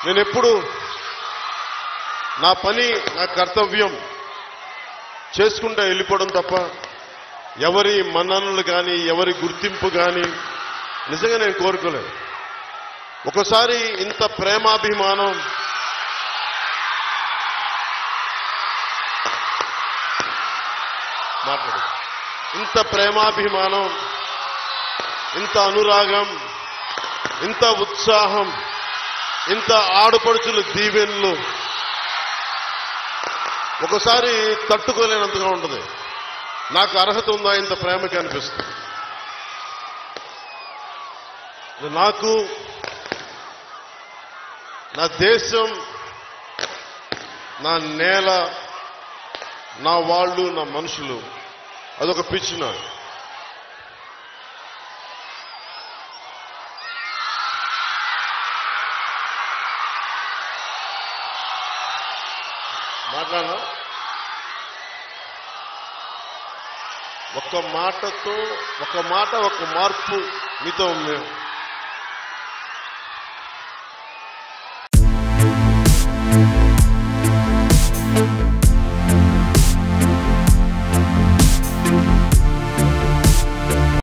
నేను ఎప్పుడు నా పని నా కర్తవ్యం చేసుకుంటా వెళ్ళిపోవడం తప్ప ఎవరి మన్ననలు కానీ ఎవరి గుర్తింపు కానీ నిజంగా నేను కోరుకోలేదు ఒకసారి ఇంత ప్రేమాభిమానం మాట్లాడు ఇంత ప్రేమాభిమానం ఇంత అనురాగం ఇంత ఉత్సాహం ఇంత ఆడపడుచుల దీవెనలు ఒకసారి తట్టుకోలేనంతగా ఉంటుంది నాకు అర్హత ఉందా ఇంత ప్రేమకి అనిపిస్తుంది నాకు నా దేశం నా నేల నా వాళ్ళు నా మనుషులు అదొక పిచ్చి నాకు మాట్లాడనా ఒక్క మాటతో ఒక మాట ఒక మార్పు మీతో మేము